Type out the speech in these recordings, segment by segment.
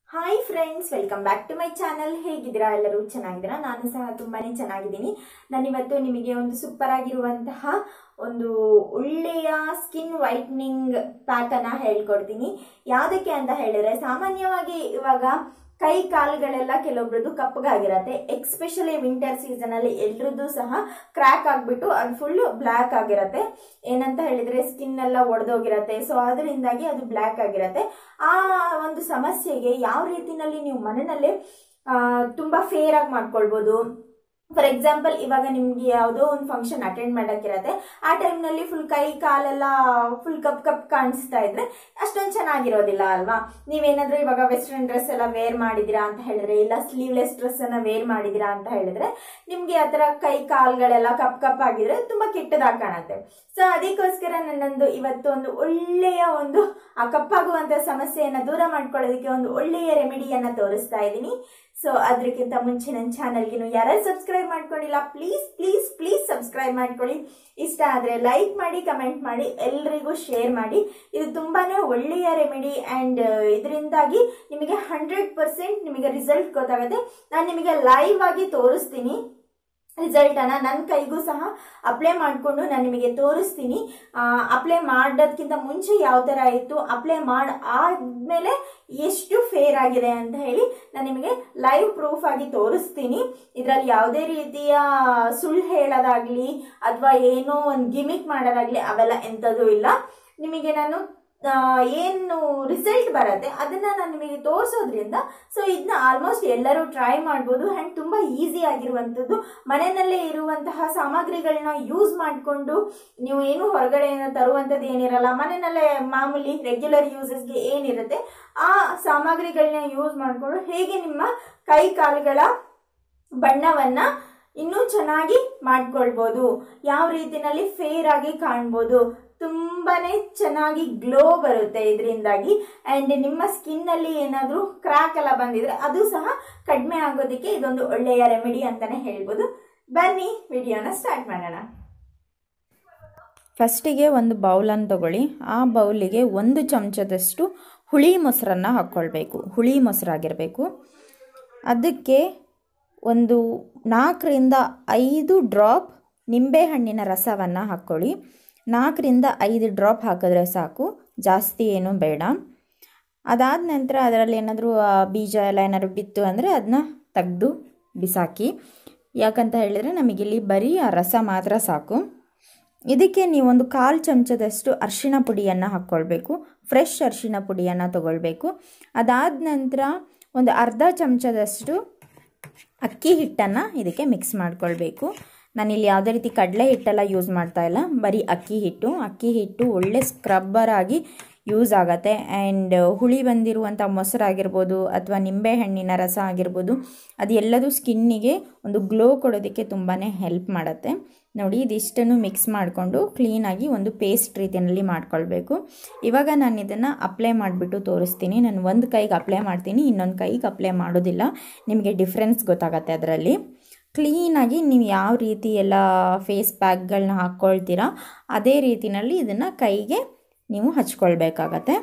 hi friends welcome back to my channel ಹೇಗಿದ್ದೀರಾ ಎಲ್ಲರೂ ಚೆನ್ನಾಗಿದ್ದೀರಾ ನಾನು ಸಹ ತುಂಬಾನೇ ಚೆನ್ನಾಗಿದ್ದೀನಿ ನಾನಿವತ್ತು ನಿಮಗೆ ಒಂದು ಸೂಪರ್ ಆಗಿರುವಂತಹ ಒಂದು ಒಳ್ಳೆಯ ಸ್ಕಿನ್ ವೈಟ್ನಿಂಗ್ ಪ್ಯಾಕ್ ಅನ್ನ ಹೇಳ್ಕೊಡ್ತೀನಿ ಯಾವುದಕ್ಕೆ ಅಂತ ಹೇಳಿದ್ರೆ ಸಾಮಾನ್ಯವಾಗಿ ಇವಾಗ ಕೈ ಕಾಲುಗಳೆಲ್ಲ ಕೆಲವೊಬ್ರದ್ದು ಕಪ್ಪಗಾಗಿರತ್ತೆ ಎಕ್ಸ್ಪೆಷಲಿ ವಿಂಟರ್ ಸೀಸನ್ ಅಲ್ಲಿ ಎಲ್ರದ್ದು ಸಹ ಕ್ರ್ಯಾಕ್ ಆಗ್ಬಿಟ್ಟು ಅದು ಫುಲ್ ಬ್ಲ್ಯಾಕ್ ಆಗಿರತ್ತೆ ಏನಂತ ಹೇಳಿದ್ರೆ ಸ್ಕಿನ್ ಎಲ್ಲ ಒಡೆದೋಗಿರತ್ತೆ ಸೊ ಅದರಿಂದಾಗಿ ಅದು ಬ್ಲ್ಯಾಕ್ ಆಗಿರತ್ತೆ ಆ ಒಂದು ಸಮಸ್ಯೆಗೆ ಯಾವ ರೀತಿನಲ್ಲಿ ನೀವು ಮನೆಯಲ್ಲೇ ಆ, ತುಂಬಾ ಫೇರ್ ಆಗಿ ಮಾಡ್ಕೊಳ್ಬೋದು ಫಾರ್ ಎಕ್ಸಾಂಪಲ್ ಇವಾಗ ನಿಮ್ಗೆ ಯಾವುದೋ ಒಂದು ಫಂಕ್ಷನ್ ಅಟೆಂಡ್ ಮಾಡಕ್ಕಿರತ್ತೆ ಆ ಟೈಮ್ನಲ್ಲಿ ಫುಲ್ ಕೈ ಕಾಲೆಲ್ಲ ಫುಲ್ ಕಪ್ ಕಪ್ ಕಾಣಿಸ್ತಾ ಇದ್ರೆ ಅಷ್ಟೊಂದು ಚೆನ್ನಾಗಿರೋದಿಲ್ಲ ಅಲ್ವಾ ನೀವೇನಾದ್ರೂ ಇವಾಗ ವೆಸ್ಟರ್ನ್ ಡ್ರೆಸ್ ಎಲ್ಲ ವೇರ್ ಮಾಡಿದಿರಾ ಅಂತ ಹೇಳಿದ್ರೆ ಇಲ್ಲ ಸ್ಲೀವ್ಲೆಸ್ ಡ್ರೆಸ್ ಅನ್ನ ವೇರ್ ಮಾಡಿದಿರಾ ಅಂತ ಹೇಳಿದ್ರೆ ನಿಮ್ಗೆ ಆ ತರ ಕೈ ಕಾಲ್ಗಳೆಲ್ಲ ಕಪ್ ಕಪ್ ಆಗಿದ್ರೆ ತುಂಬಾ ಕೆಟ್ಟದಾಗಿ ಕಾಣುತ್ತೆ ಸೊ ಅದಕ್ಕೋಸ್ಕರ ನನ್ನೊಂದು ಇವತ್ತು ಒಂದು ಒಳ್ಳೆಯ ಒಂದು ಆ ಕಪ್ಪಾಗುವಂತ ಸಮಸ್ಯೆಯನ್ನ ದೂರ ಮಾಡ್ಕೊಳ್ಳೋದಕ್ಕೆ ಒಂದು ಒಳ್ಳೆಯ ರೆಮಿಡಿಯನ್ನ ತೋರಿಸ್ತಾ ಇದ್ದೀನಿ ಸೊ ಅದಕ್ಕಿಂತ ಮುಂಚೆ ನನ್ನ ಚಾನಲ್ಗೆ ಯಾರು ಸಬ್ಸ್ಕ್ರೈಬ್ ಮಾಡ್ಕೊಂಡಿಲ್ಲ ಪ್ಲೀಸ್ ಪ್ಲೀಸ್ ಪ್ಲೀಸ್ ಸಬ್ಸ್ಕ್ರೈಬ್ ಮಾಡ್ಕೊಳ್ಳಿ ಇಷ್ಟ ಆದರೆ ಲೈಕ್ ಮಾಡಿ ಕಮೆಂಟ್ ಮಾಡಿ ಎಲ್ರಿಗೂ ಶೇರ್ ಮಾಡಿ ಇದು ತುಂಬಾನೇ ಒಳ್ಳೆಯ ರೆಮಿಡಿ ಆ್ಯಂಡ್ ಇದರಿಂದಾಗಿ ನಿಮಗೆ ಹಂಡ್ರೆಡ್ ಪರ್ಸೆಂಟ್ ನಿಮಗೆ ರಿಸಲ್ಟ್ ಗೊತ್ತಾಗುತ್ತೆ ನಾನು ನಿಮಗೆ ಲೈವ್ ಆಗಿ ತೋರಿಸ್ತೀನಿ ರಿಸಲ್ಟ್ ಅನ್ನ ನನ್ನ ಕೈಗೂ ಸಹ ಅಪ್ಲೈ ಮಾಡಿಕೊಂಡು ನಾನು ನಿಮಗೆ ತೋರಿಸ್ತೀನಿ ಅಪ್ಲೈ ಮಾಡೋದಕ್ಕಿಂತ ಮುಂಚೆ ಯಾವ ಥರ ಇತ್ತು ಅಪ್ಲೈ ಮಾಡಿ ಆದ್ಮೇಲೆ ಎಷ್ಟು ಫೇರ್ ಆಗಿದೆ ಅಂತ ಹೇಳಿ ನಾನು ನಿಮಗೆ ಲೈವ್ ಪ್ರೂಫ್ ಆಗಿ ತೋರಿಸ್ತೀನಿ ಇದರಲ್ಲಿ ಯಾವುದೇ ರೀತಿಯ ಸುಳ್ಳು ಹೇಳೋದಾಗ್ಲಿ ಅಥವಾ ಏನೋ ಒಂದು ಗಿಮಿಕ್ ಮಾಡೋದಾಗ್ಲಿ ಅವೆಲ್ಲ ಎಂಥದ್ದು ಇಲ್ಲ ನಿಮಗೆ ನಾನು ಆ, ಏನು ರಿಸಲ್ಟ್ ಬರುತ್ತೆ ಅದನ್ನ ನಾನು ನಿಮಗೆ ತೋರಿಸೋದ್ರಿಂದ ಸೊ ಇದನ್ನ ಆಲ್ಮೋಸ್ಟ್ ಎಲ್ಲರೂ ಟ್ರೈ ಮಾಡ್ಬೋದು ಆ್ಯಂಡ್ ತುಂಬಾ ಈಸಿ ಆಗಿರುವಂಥದ್ದು ಮನೆಯಲ್ಲೇ ಇರುವಂತಹ ಸಾಮಗ್ರಿಗಳನ್ನ ಯೂಸ್ ಮಾಡಿಕೊಂಡು ನೀವು ಏನು ಹೊರಗಡೆ ತರುವಂಥದ್ದು ಏನಿರಲ್ಲ ಮನೆಯಲ್ಲೇ ಮಾಮೂಲಿ ರೆಗ್ಯುಲರ್ ಯೂಸಸ್ಗೆ ಏನಿರುತ್ತೆ ಆ ಸಾಮಗ್ರಿಗಳನ್ನ ಯೂಸ್ ಮಾಡಿಕೊಂಡು ಹೇಗೆ ನಿಮ್ಮ ಕೈ ಕಾಲುಗಳ ಬಣ್ಣವನ್ನ ಇನ್ನೂ ಚೆನ್ನಾಗಿ ಮಾಡ್ಕೊಳ್ಬೋದು ಯಾವ ರೀತಿನಲ್ಲಿ ಫೇರ್ ಆಗಿ ಕಾಣ್ಬೋದು ತುಂಬಾನೇ ಚೆನ್ನಾಗಿ ಗ್ಲೋ ಬರುತ್ತೆ ಇದರಿಂದಾಗಿ ಅಂಡ್ ನಿಮ್ಮ ಸ್ಕಿನ್ ಅಲ್ಲಿ ಏನಾದ್ರೂ ಕ್ರ್ಯಾಕ್ ಎಲ್ಲ ಬಂದಿದ್ರೆ ಅದು ಸಹ ಕಡಿಮೆ ಆಗೋದಕ್ಕೆ ಇದೊಂದು ಒಳ್ಳೆಯ ರೆಮಿಡಿ ಅಂತಾನೆ ಹೇಳ್ಬೋದು ಬನ್ನಿ ವಿಡಿಯೋನ ಸ್ಟಾರ್ಟ್ ಮಾಡೋಣ ಫಸ್ಟಿಗೆ ಒಂದು ಬೌಲನ್ನು ತಗೊಳ್ಳಿ ಆ ಬೌಲಿಗೆ ಒಂದು ಚಮಚದಷ್ಟು ಹುಳಿ ಮೊಸರನ್ನು ಹಾಕ್ಕೊಳ್ಬೇಕು ಹುಳಿ ಮೊಸರಾಗಿರಬೇಕು ಅದಕ್ಕೆ ಒಂದು ನಾಲ್ಕರಿಂದ ಐದು ಡ್ರಾಪ್ ನಿಂಬೆಹಣ್ಣಿನ ರಸವನ್ನು ಹಾಕ್ಕೊಳ್ಳಿ ನಾಲ್ಕರಿಂದ ಐದು ಡ್ರಾಪ್ ಹಾಕಿದ್ರೆ ಸಾಕು ಜಾಸ್ತಿ ಏನೂ ಬೇಡ ಅದಾದ ನಂತರ ಅದರಲ್ಲಿ ಏನಾದರೂ ಬೀಜ ಎಲ್ಲ ಏನಾದ್ರು ಬಿತ್ತು ಅಂದರೆ ಅದನ್ನ ತೆಗೆದು ಬಿಸಾಕಿ ಯಾಕಂತ ಹೇಳಿದರೆ ನಮಗಿಲ್ಲಿ ಬರೀ ಆ ರಸ ಮಾತ್ರ ಸಾಕು ಇದಕ್ಕೆ ನೀವೊಂದು ಕಾಲು ಚಮಚದಷ್ಟು ಅರಿಶಿಣ ಪುಡಿಯನ್ನು ಹಾಕ್ಕೊಳ್ಬೇಕು ಫ್ರೆಶ್ ಅರಿಶಿಣ ಪುಡಿಯನ್ನು ತಗೊಳ್ಬೇಕು ಅದಾದ ನಂತರ ಒಂದು ಅರ್ಧ ಚಮಚದಷ್ಟು ಅಕ್ಕಿ ಹಿಟ್ಟನ್ನು ಇದಕ್ಕೆ ಮಿಕ್ಸ್ ಮಾಡ್ಕೊಳ್ಬೇಕು ನಾನಿಲ್ಲಿ ಯಾವುದೇ ರೀತಿ ಕಡಲೆ ಹಿಟ್ಟೆಲ್ಲ ಯೂಸ್ ಮಾಡ್ತಾ ಇಲ್ಲ ಬರೀ ಅಕ್ಕಿ ಹಿಟ್ಟು ಅಕ್ಕಿ ಹಿಟ್ಟು ಒಳ್ಳೆ ಸ್ಕ್ರಬ್ಬರ್ ಆಗಿ ಯೂಸ್ ಆಗುತ್ತೆ ಆ್ಯಂಡ್ ಹುಳಿ ಬಂದಿರುವಂಥ ಮೊಸರಾಗಿರ್ಬೋದು ಅಥವಾ ನಿಂಬೆಹಣ್ಣಿನ ರಸ ಆಗಿರ್ಬೋದು ಅದು ಎಲ್ಲದೂ ಸ್ಕಿನ್ನಿಗೆ ಒಂದು ಗ್ಲೋ ಕೊಡೋದಕ್ಕೆ ತುಂಬಾ ಹೆಲ್ಪ್ ಮಾಡುತ್ತೆ ನೋಡಿ ಇದಿಷ್ಟನ್ನು ಮಿಕ್ಸ್ ಮಾಡಿಕೊಂಡು ಕ್ಲೀನಾಗಿ ಒಂದು ಪೇಸ್ಟ್ ರೀತಿಯಲ್ಲಿ ಮಾಡ್ಕೊಳ್ಬೇಕು ಇವಾಗ ನಾನು ಇದನ್ನು ಅಪ್ಲೈ ಮಾಡಿಬಿಟ್ಟು ತೋರಿಸ್ತೀನಿ ನಾನು ಒಂದು ಕೈಗೆ ಅಪ್ಲೈ ಮಾಡ್ತೀನಿ ಇನ್ನೊಂದು ಕೈಗೆ ಅಪ್ಲೈ ಮಾಡೋದಿಲ್ಲ ನಿಮಗೆ ಡಿಫ್ರೆನ್ಸ್ ಗೊತ್ತಾಗತ್ತೆ ಅದರಲ್ಲಿ ಕ್ಲೀನಾಗಿ ನೀವು ಯಾವ ರೀತಿ ಎಲ್ಲ ಫೇಸ್ ಪ್ಯಾಕ್ಗಳನ್ನ ಹಾಕ್ಕೊಳ್ತೀರಾ ಅದೇ ರೀತಿಯಲ್ಲಿ ಇದನ್ನು ಕೈಗೆ ನೀವು ಹಚ್ಕೊಳ್ಬೇಕಾಗತ್ತೆ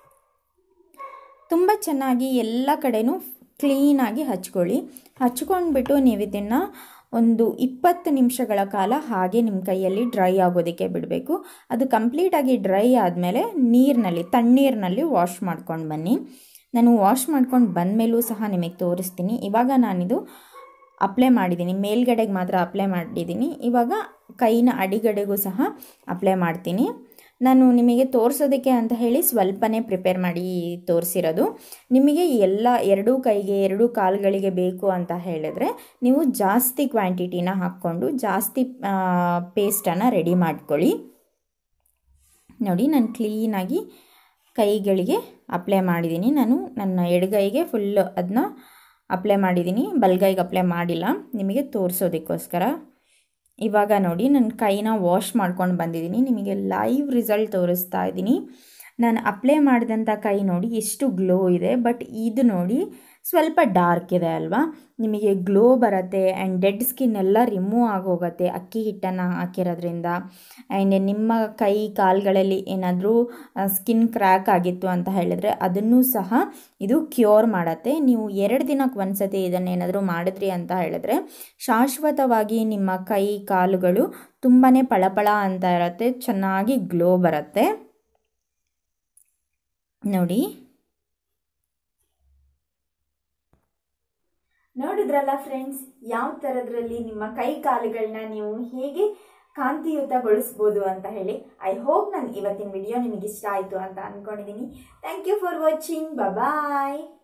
ತುಂಬ ಚೆನ್ನಾಗಿ ಎಲ್ಲ ಕಡೆನೂ ಕ್ಲೀನಾಗಿ ಹಚ್ಕೊಳ್ಳಿ ಹಚ್ಕೊಂಡ್ಬಿಟ್ಟು ನೀವು ಇದನ್ನು ಒಂದು ಇಪ್ಪತ್ತು ನಿಮಿಷಗಳ ಕಾಲ ಹಾಗೆ ನಿಮ್ಮ ಕೈಯಲ್ಲಿ ಡ್ರೈ ಆಗೋದಕ್ಕೆ ಬಿಡಬೇಕು ಅದು ಕಂಪ್ಲೀಟಾಗಿ ಡ್ರೈ ಆದಮೇಲೆ ನೀರಿನಲ್ಲಿ ತಣ್ಣೀರಿನಲ್ಲಿ ವಾಶ್ ಮಾಡ್ಕೊಂಡು ಬನ್ನಿ ನಾನು ವಾಶ್ ಮಾಡ್ಕೊಂಡು ಬಂದಮೇಲೂ ಸಹ ನಿಮಗೆ ತೋರಿಸ್ತೀನಿ ಇವಾಗ ನಾನಿದು ಅಪ್ಲೈ ಮಾಡಿದ್ದೀನಿ ಮೇಲ್ಗಡೆಗೆ ಮಾತ್ರ ಅಪ್ಲೈ ಮಾಡಿದ್ದೀನಿ ಇವಾಗ ಕೈನ ಅಡಿಗಡೆಗೂ ಸಹ ಅಪ್ಲೈ ಮಾಡ್ತೀನಿ ನಾನು ನಿಮಗೆ ತೋರಿಸೋದಕ್ಕೆ ಅಂತ ಹೇಳಿ ಸ್ವಲ್ಪನೇ ಪ್ರಿಪೇರ್ ಮಾಡಿ ತೋರಿಸಿರೋದು ನಿಮಗೆ ಎಲ್ಲ ಎರಡೂ ಕೈಗೆ ಎರಡೂ ಕಾಲುಗಳಿಗೆ ಬೇಕು ಅಂತ ಹೇಳಿದ್ರೆ ನೀವು ಜಾಸ್ತಿ ಕ್ವಾಂಟಿಟಿನ ಹಾಕ್ಕೊಂಡು ಜಾಸ್ತಿ ಪೇಸ್ಟನ್ನು ರೆಡಿ ಮಾಡ್ಕೊಳ್ಳಿ ನೋಡಿ ನಾನು ಕ್ಲೀನಾಗಿ ಕೈಗಳಿಗೆ ಅಪ್ಲೈ ಮಾಡಿದ್ದೀನಿ ನಾನು ನನ್ನ ಎಡಗೈಗೆ ಫುಲ್ ಅದನ್ನ ಅಪ್ಲೈ ಮಾಡಿದ್ದೀನಿ ಬಲ್ಗೈಗೆ ಅಪ್ಲೈ ಮಾಡಿಲ್ಲ ನಿಮಗೆ ತೋರಿಸೋದಕ್ಕೋಸ್ಕರ ಇವಾಗ ನೋಡಿ ನನ್ನ ಕೈನ ವಾಶ್ ಮಾಡ್ಕೊಂಡು ಬಂದಿದ್ದೀನಿ ನಿಮಗೆ ಲೈವ್ ರಿಸಲ್ಟ್ ತೋರಿಸ್ತಾ ಇದ್ದೀನಿ ನಾನು ಅಪ್ಲೈ ಮಾಡಿದಂಥ ಕೈ ನೋಡಿ ಎಷ್ಟು ಗ್ಲೋ ಇದೆ ಬಟ್ ಇದು ನೋಡಿ ಸ್ವಲ್ಪ ಡಾರ್ಕ್ ಇದೆ ಅಲ್ವಾ ನಿಮಗೆ ಗ್ಲೋ ಬರುತ್ತೆ ಆ್ಯಂಡ್ ಡೆಡ್ ಸ್ಕಿನ್ ಎಲ್ಲ ರಿಮೂವ್ ಆಗೋಗುತ್ತೆ ಅಕ್ಕಿ ಹಿಟ್ಟನ್ನು ಹಾಕಿರೋದ್ರಿಂದ ಆ್ಯಂಡ್ ನಿಮ್ಮ ಕೈ ಕಾಲುಗಳಲ್ಲಿ ಏನಾದರೂ ಸ್ಕಿನ್ ಕ್ರ್ಯಾಕ್ ಆಗಿತ್ತು ಅಂತ ಹೇಳಿದ್ರೆ ಅದನ್ನು ಸಹ ಇದು ಕ್ಯೂರ್ ಮಾಡುತ್ತೆ ನೀವು ಎರಡು ದಿನಕ್ಕೆ ಒಂದ್ಸತಿ ಇದನ್ನೇನಾದರೂ ಮಾಡಿದ್ರಿ ಅಂತ ಹೇಳಿದ್ರೆ ಶಾಶ್ವತವಾಗಿ ನಿಮ್ಮ ಕೈ ಕಾಲುಗಳು ತುಂಬಾ ಪಳಪಳ ಅಂತ ಇರುತ್ತೆ ಚೆನ್ನಾಗಿ ಗ್ಲೋ ಬರುತ್ತೆ ನೋಡಿ ನೋಡಿದ್ರಲ್ಲ ಫ್ರೆಂಡ್ಸ್ ಯಾವ ಥರದ್ರಲ್ಲಿ ನಿಮ್ಮ ಕೈ ಕಾಲುಗಳನ್ನ ನೀವು ಹೇಗೆ ಕಾಂತಿಯುತಗೊಳಿಸ್ಬೋದು ಅಂತ ಹೇಳಿ ಐ ಹೋಪ್ ನನ್ನ ಇವತ್ತಿನ ವಿಡಿಯೋ ನಿಮಗೆ ಇಷ್ಟ ಆಯಿತು ಅಂತ ಅಂದ್ಕೊಂಡಿದ್ದೀನಿ thank you for watching bye